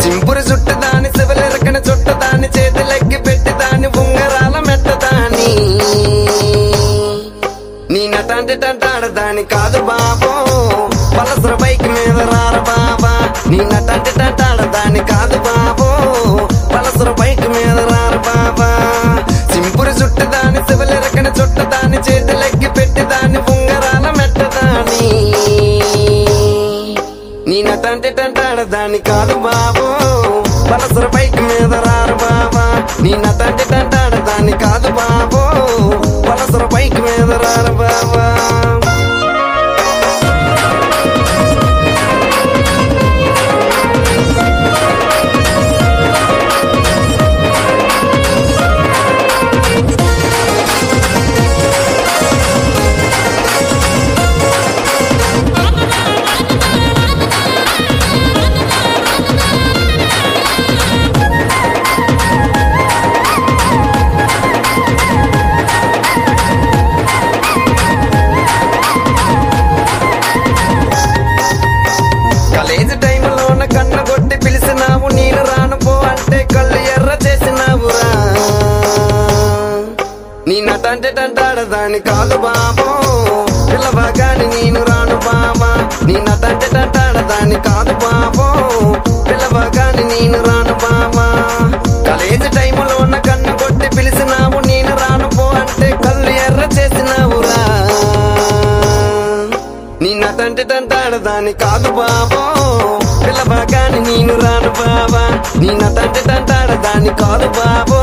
చింపురు చుట్టు దాని శివలెరకన చుట్టు దాని చేతులెక్కి పెట్టి దాని ఉంగరాల మెట్ట దాని నీ నటాంటి టంటాడ దాని కాదు బాబో పలసర బైక్ మీద రార బాబా నీ నటాంటి టంటాడ దాని కాదు బాబో పలసర బైక్ మీద రార బాబా సింపురు చుట్టు దాని శివలెరకన చుట్టు దాని చేతులెక్కి పెట్టి దాని ఉంగరాల మెట్ట దాని నీ నటంటే టంటాడ దాని కాదు బాబు పలసర బైక్ మీద రారు బాబా నీ నటంటే టంటాడ దాని కాదు బాబు పలసర బైక్ మీద రారు బాబా కాలేజీ టైంలోన కన్న కొట్టి పిలిచినావు నేను రాను పో అంటే కళ్ళు ఎర్ర చేసినావురా నీ నటంటే టంటాడ దాని కాదు బాబో పిల్లబాగాని నేను రాను బాబా నీ నటంటే టంటాడ దాని కాదు బాబో పిల్లబాగాని నేను రాను బాబా కాలేజీ టైంలో ఉన్న కన్ను కొట్టి పిలిచినావు నేను రాను పో అంటే కళ్ళు ఎర్ర చేసినావురా నీ నటంటే టంటాడ దాని కాదు బాబో పిల్లబాగాని నేను రాను బాబా నీ నటంటే టంటాడ దాని కాదు బాబో